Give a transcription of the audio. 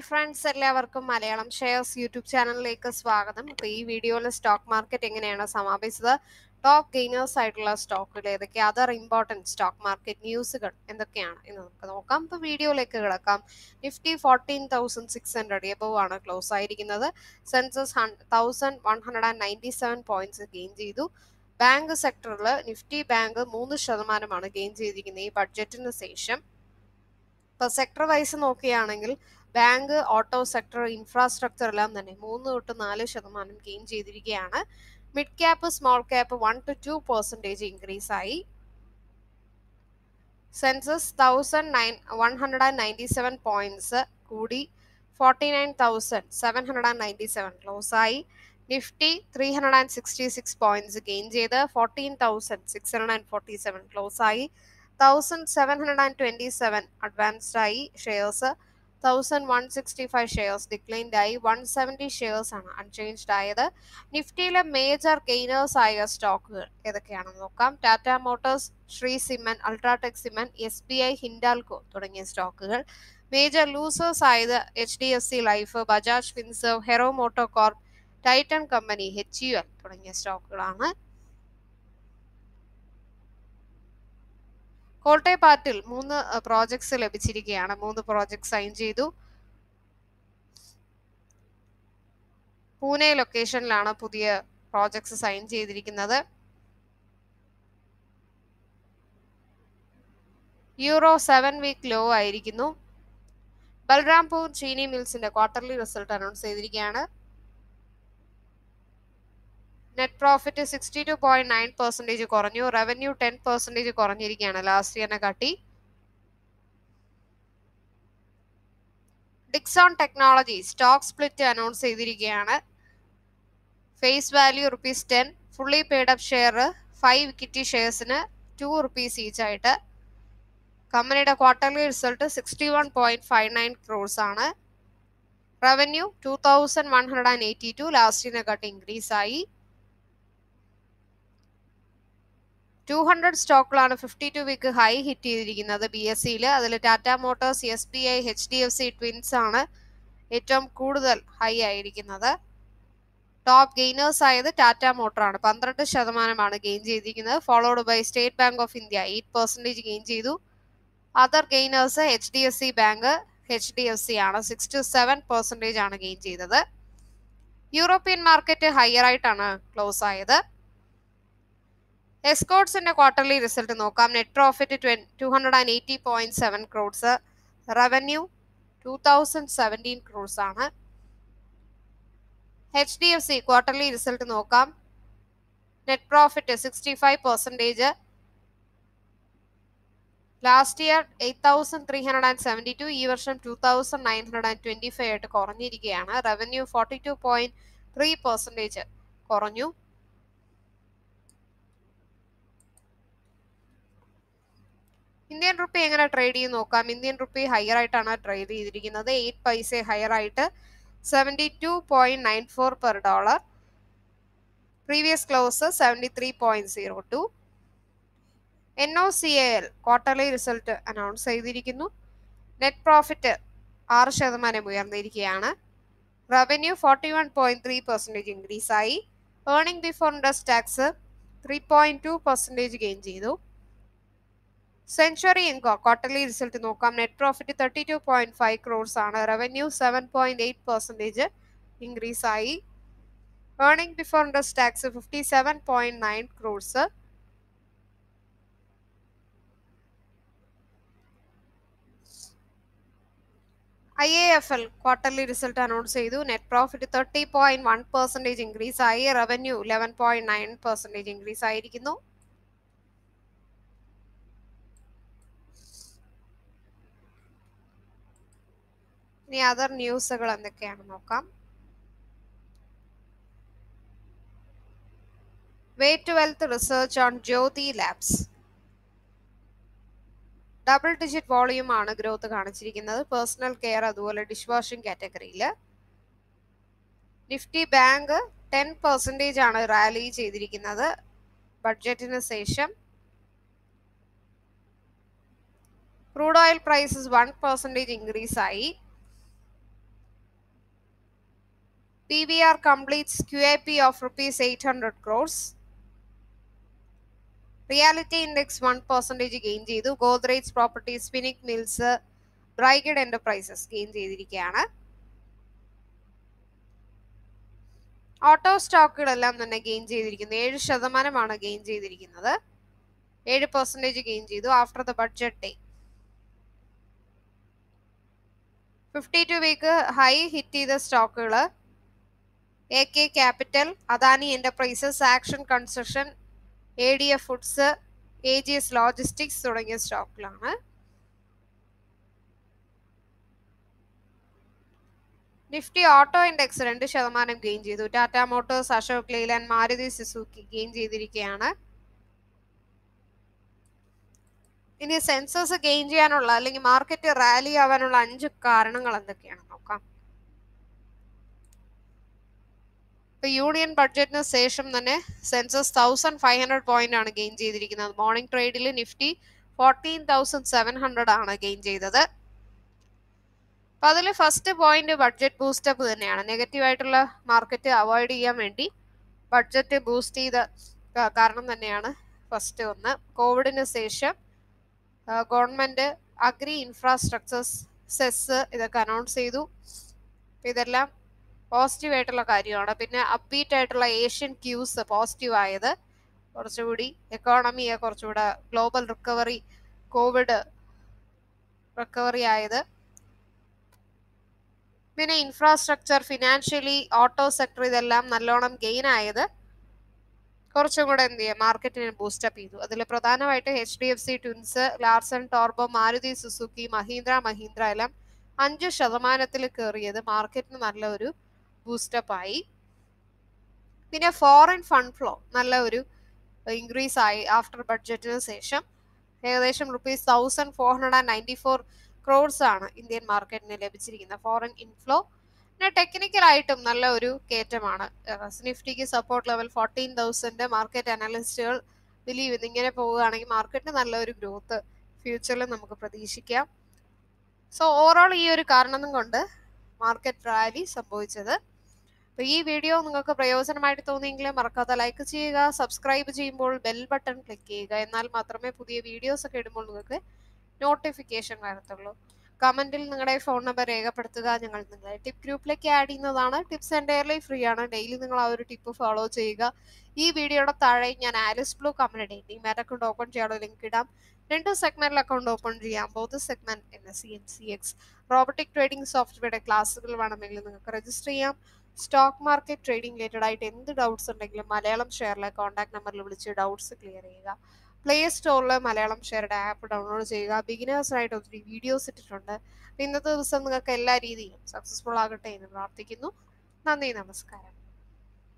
friends എല്ലാവർക്കും Malayalam shares YouTube ചാനലിലേക്ക് സ്വാഗതം അപ്പോൾ ഈ വീഡിയോയിൽ സ്റ്റോക്ക് മാർക്കറ്റ് എങ്ങനെയാണ് സമാപിച്ചത് ടോപ്പ് ഗെയിനേഴ്സ് ആയിട്ടുള്ള സ്റ്റോക്കുകൾ ഏതൊക്കെ അതർ ഇമ്പോർട്ടൻറ്റ് സ്റ്റോക്ക് മാർക്കറ്റ് ന്യൂസുകൾ എന്തൊക്കെയാണ് എന്ന് നമുക്ക് നോക്കാം ഇപ്പോൾ വീഡിയോയിലേക്ക് കിടക്കാം Nifty fourteen thousand six hundred above ആണ് ക്ലോസ് ആയിരിക്കുന്നത് Sensex thousand one hundred and ninety seven points gain ചെയ്തു ബാങ്ക് സെക്ടറിൽ നിഫ്റ്റി ബാങ്ക് മൂന്ന് ശതമാനമാണ് ഗെയിൻ ചെയ്തിരിക്കുന്നത് ഈ ബഡ്ജറ്റിന് ശേഷം ഇപ്പോൾ സെക്ടർ വൈസ് നോക്കുകയാണെങ്കിൽ ബാങ്ക് ഓട്ടോ സെക്ടർ ഇൻഫ്രാസ്ട്രക്ചർ എല്ലാം തന്നെ മൂന്ന് തൊട്ട് നാല് ശതമാനം ഗെയിൻ ചെയ്തിരിക്കുകയാണ് mid cap small cap one two two percentage increase ആയി Sensex thousand nine one hundred and ninety seven points കൂടി forty nine thousand seven hundred and ninety seven close ആയി Nifty three hundred and sixty six points gain ചെയ്ത് fourteen thousand six hundred and forty seven close ആയി thousand seven hundred and twenty seven advanced ആയി shares thousand one sixty five shares declined ആയി one seventy shares ആണ് unchanged ആയത് നിഫ്റ്റിയിലെ major gainers ആയ സ്റ്റോക്കുകൾ ഏതൊക്കെയാണെന്ന് നോക്കാം Tata Motors Shree cement UltraTech cement S B I Hindalco തുടങ്ങിയ സ്റ്റോക്കുകൾ മേജർ ലൂസേഴ്സ് ആയത് H D F C life Bajaj Finserv Hero Moto Corp Titan company H U L തുടങ്ങിയ സ്റ്റോക്കുകളാണ് കോട്ടയപ്പാറ്റിൽ മൂന്ന് പ്രോജക്ട്സ് ലഭിച്ചിരിക്കുകയാണ് മൂന്ന് പ്രോജക്ട്സ് സൈൻ ചെയ്തു പൂനെ ലൊക്കേഷനിലാണ് പുതിയ പ്രോജക്ട്സ് സൈൻ ചെയ്തിരിക്കുന്നത് യൂറോ സെവൻ വീക്ക് ലോ ആയിരിക്കുന്നു ബൽറാംപൂർ ചീനി മിൽസിന്റെ ക്വാർട്ടർലി റിസൾട്ട് അനൗൺസ് ചെയ്തിരിക്കുകയാണ് net profit sixty two point nine percentage കുറഞ്ഞു റവന്യൂ ടെൻ പെർസെൻറ്റേജ് കുറഞ്ഞിരിക്കുകയാണ് ലാസ്റ്റ് ഇയറിനെ കാട്ടി Dixon technology stock split announce ചെയ്തിരിക്കുകയാണ് face value rupees ten fully paid up share five equity ഷെയർസിന് two rupees each ആയിട്ട് കമ്പനിയുടെ quarterly result sixty one point five nine crores ആണ് revenue two thousand one hundred and eighty two ലാസ്റ്റിനെ കാട്ടി increase ആയി two hundred സ്റ്റോക്കുകളാണ് fifty two week high hit ചെയ്തിരിക്കുന്നത് B S സിയിൽ അതിൽ Tata Motors S B I H D F C twins ആണ് ഏറ്റവും കൂടുതൽ ഹൈ ആയിരിക്കുന്നത് ടോപ്പ് ഗെയിനേഴ്സ് ആയത് ടാറ്റ മോട്ടറാണ് പന്ത്രണ്ട് ശതമാനമാണ് ഗെയിൻ ചെയ്തിരിക്കുന്നത് followed by State Bank of India eight percentage gain ചെയ്തു other gainers H D F C bank H D F C ആണ് സിക്സ് ടു സെവൻ പെർസെൻറ്റേജ് ആണ് ഗെയിൻ ചെയ്തത് യൂറോപ്യൻ മാർക്കറ്റ് ഹയർ ആയിട്ടാണ് close ആയത് എസ്കോട്ട്സിന്റെ ക്വാർട്ടർലി റിസൾട്ട് നോക്കാം net profit two hundred and eighty point seven crores revenue two thousand seventeen crores ആണ് H D F C quarterly result നോക്കാം net profit sixty five percentage last year eight thousand three hundred and seventy two ഈ വർഷം two thousand nine hundred and twenty five ആയിട്ട് കുറഞ്ഞിരിക്കുകയാണ് revenue forty two point three percentage കുറഞ്ഞു Indian rupee എങ്ങനെ trade ചെയ്ത് നോക്കാം Indian rupee higher ആയിട്ടാണ് trade ചെയ്തിരിക്കുന്നത് എയ്റ്റ് പൈസ ഹയർ ആയിട്ട് seventy two point nine four per dollar previous close seventy three point zero two N O C A L quarterly result announce ചെയ്തിരിക്കുന്നു net profit ആറ് ശതമാനം ഉയർന്നിരിക്കുകയാണ് revenue forty one point three percentage increase ആയി earning before interest tax three point two percentage gain ചെയ്തു century Enka quarterly result നോക്കാം net profit thirty two point five crores ആണ് revenue seven point eight percentage increase ആയി earning before interest tax fifty seven point nine crores I A F L quarterly result announce ചെയ്തു net profit thirty point one percentage increase ആയി revenue eleven point nine percentage increase ആയിരിക്കുന്നു ഇനി other ന്യൂസുകൾ എന്തൊക്കെയാണെന്ന് നോക്കാം way to wealth research on Jyothy labs double digit volume ആണ് growth കാണിച്ചിരിക്കുന്നത് personal care അതുപോലെ ഡിഷ് വാഷിംഗ് കാറ്റഗറിയിൽ നിഫ്റ്റി ബാങ്ക് ടെൻ പെർസെൻറ്റേജ് ആണ് റാലി ചെയ്തിരിക്കുന്നത് ബഡ്ജറ്റിന് ശേഷം crude oil prices one percentage increase ആയി P V R completes Q A P of rupees eight hundred crores realty index one percentage gain ചെയ്തു Godrej properties Phoenix mills Brigade enterprises gain ചെയ്തിരിക്കുകയാണ് auto സ്റ്റോക്കുകളെല്ലാം തന്നെ gain ചെയ്തിരിക്കുന്നു ഏഴ് ശതമാനമാണ് ഗെയിൻ ചെയ്തിരിക്കുന്നത് ഏഴ് പെർസെൻറ്റേജ് ഗെയിൻ ചെയ്തു after the budget day fifty two week high hit ചെയ്ത സ്റ്റോക്കുകൾ A K capital Adani enterprises Action Construction A D F foods A G S logistics തുടങ്ങിയ സ്റ്റോക്കിലാണ് നിഫ്റ്റി ഓട്ടോ ഇൻഡെക്സ് രണ്ട് ശതമാനം ഗെയിൻ ചെയ്തു Tata Motors Ashok Leyland Maruti Suzuki gain ചെയ്തിരിക്കുകയാണ് ഇനി സെൻസസ് ഗെയിൻ ചെയ്യാനുള്ള അല്ലെങ്കിൽ മാർക്കറ്റ് റാലി ആവാനുള്ള അഞ്ച് കാരണങ്ങൾ എന്തൊക്കെയാണ് നോക്കാം ഇപ്പൊ യൂണിയൻ ബഡ്ജറ്റിന് ശേഷം തന്നെ Sensex thousand five hundred point ആണ് ഗെയിൻ ചെയ്തിരിക്കുന്നത് മോർണിംഗ് ട്രേഡിൽ Nifty fourteen thousand seven hundred ആണ് ഗെയിൻ ചെയ്തത് അപ്പൊ അതിൽ ഫസ്റ്റ് പോയിന്റ് ബഡ്ജറ്റ് ബൂസ്റ്റപ്പ് തന്നെയാണ് നെഗറ്റീവ് ആയിട്ടുള്ള മാർക്കറ്റ് അവോയ്ഡ് ചെയ്യാൻ വേണ്ടി ബഡ്ജറ്റ് ബൂസ്റ്റ് ചെയ്ത കാരണം തന്നെയാണ് ഫസ്റ്റ് ഒന്ന് കോവിഡിന് ശേഷം ഗവൺമെന്റ് അഗ്രി ഇൻഫ്രാസ്ട്രക്ചേഴ്സ് സെസ് ഇതൊക്കെ അനൗൺസ് ചെയ്തു ഇതെല്ലാം പോസിറ്റീവ് ആയിട്ടുള്ള കാര്യമാണ് പിന്നെ അപ്ബീറ്റ് ആയിട്ടുള്ള ഏഷ്യൻ ക്യൂസ് പോസിറ്റീവ് ആയത് കുറച്ചുകൂടി എക്കോണമിയെ കുറച്ചുകൂടെ ഗ്ലോബൽ റിക്കവറി കോവിഡ് റിക്കവറി ആയത് പിന്നെ ഇൻഫ്രാസ്ട്രക്ചർ ഫിനാൻഷ്യലി ഓട്ടോ സെക്ടർ ഇതെല്ലാം നല്ലോണം ഗെയിൻ ആയത് കുറച്ചും കൂടെ എന്ത് ചെയ്യുക മാർക്കറ്റിനെ ബൂസ്റ്റപ്പ് ചെയ്തു അതിൽ പ്രധാനമായിട്ട് H D F C twins Larsen ടോർബോ മാരുതി സുസുക്കി മഹീന്ദ്ര മഹീന്ദ്ര എല്ലാം അഞ്ച് ശതമാനത്തിൽ കയറിയത് മാർക്കറ്റിന് നല്ല ഒരു ബൂസ്റ്റപ്പ് ആയി പിന്നെ ഫോറിൻ ഫണ്ട് ഫ്ലോ നല്ല ഒരു ഇൻക്രീസ് ആയി ആഫ്റ്റർ ബഡ്ജറ്റിന് ശേഷം ഏകദേശം rupees thousand four hundred and ninety four crores ആണ് ഇന്ത്യൻ മാർക്കറ്റിന് ലഭിച്ചിരിക്കുന്നത് ഫോറിൻ ഇൻഫ്ലോ പിന്നെ ടെക്നിക്കലായിട്ടും നല്ല ഒരു കയറ്റമാണ് നിഫ്റ്റിക്ക് support level fourteen thousand market അനലിസ്റ്റുകൾ ബിലീവ് ചെയ്യുന്നു ഇങ്ങനെ പോവുകയാണെങ്കിൽ മാർക്കറ്റിന് നല്ലൊരു ഗ്രോത്ത് ഫ്യൂച്ചറിൽ നമുക്ക് പ്രതീക്ഷിക്കാം സോ ഓവറോൾ ഈ ഒരു കാരണം കൊണ്ട് മാർക്കറ്റ് റാലി സംഭവിച്ചത് അപ്പോൾ ഈ വീഡിയോ നിങ്ങൾക്ക് പ്രയോജനമായിട്ട് തോന്നിയെങ്കിൽ മറക്കാതെ ലൈക്ക് ചെയ്യുക സബ്സ്ക്രൈബ് ചെയ്യുമ്പോൾ ബെൽ ബട്ടൺ ക്ലിക്ക് ചെയ്യുക എന്നാൽ മാത്രമേ പുതിയ വീഡിയോസ് ഒക്കെ ഇടുമ്പോൾ നിങ്ങൾക്ക് നോട്ടിഫിക്കേഷൻ വരത്തുള്ളൂ കമന്റിൽ നിങ്ങളുടെ ഫോൺ നമ്പർ രേഖപ്പെടുത്തുക ഞങ്ങൾ നിങ്ങളെ ടിപ്പ് ഗ്രൂപ്പിലേക്ക് ആഡ് ചെയ്യുന്നതാണ് ടിപ്സ് എൻ്റയർലി ഫ്രീ ആണ് ഡെയിലി നിങ്ങൾ ആ ഒരു ടിപ്പ് ഫോളോ ചെയ്യുക ഈ വീഡിയോയുടെ താഴെ ഞാൻ ആലിസ് ബ്ലൂ കമ്പനിയുടെ ഡിമാറ്റ് അക്കൗണ്ട് ഓപ്പൺ ചെയ്യാനുള്ള ലിങ്ക് ഇടാം രണ്ട് സെഗ്മെന്റിൽ അക്കൗണ്ട് ഓപ്പൺ ചെയ്യാം both segment N S C N C X robotic trading സോഫ്റ്റ്വെയറുടെ ക്ലാസ്സുകൾ വേണമെങ്കിൽ നിങ്ങൾക്ക് രജിസ്റ്റർ ചെയ്യാം സ്റ്റോക്ക് മാർക്കറ്റ് ട്രേഡിംഗ് റിലേറ്റഡ് ആയിട്ട് എന്ത് ഡൗട്ട്സ് ഉണ്ടെങ്കിലും മലയാളം ഷെയറിലെ കോൺടാക്ട് നമ്പറിൽ വിളിച്ച് ഡൗട്ട്സ് ക്ലിയർ ചെയ്യുക പ്ലേ സ്റ്റോറിൽ മലയാളം ഷെയറുടെ ആപ്പ് ഡൗൺലോഡ് ചെയ്യുക ബിഗിനേഴ്സിനായിട്ട് ഒത്തിരി വീഡിയോസ് ഇട്ടിട്ടുണ്ട് ഇന്നത്തെ ദിവസം നിങ്ങൾക്ക് എല്ലാ രീതിയിലും സക്സസ്ഫുൾ ആകട്ടെ എന്ന് പ്രാർത്ഥിക്കുന്നു നന്ദി നമസ്കാരം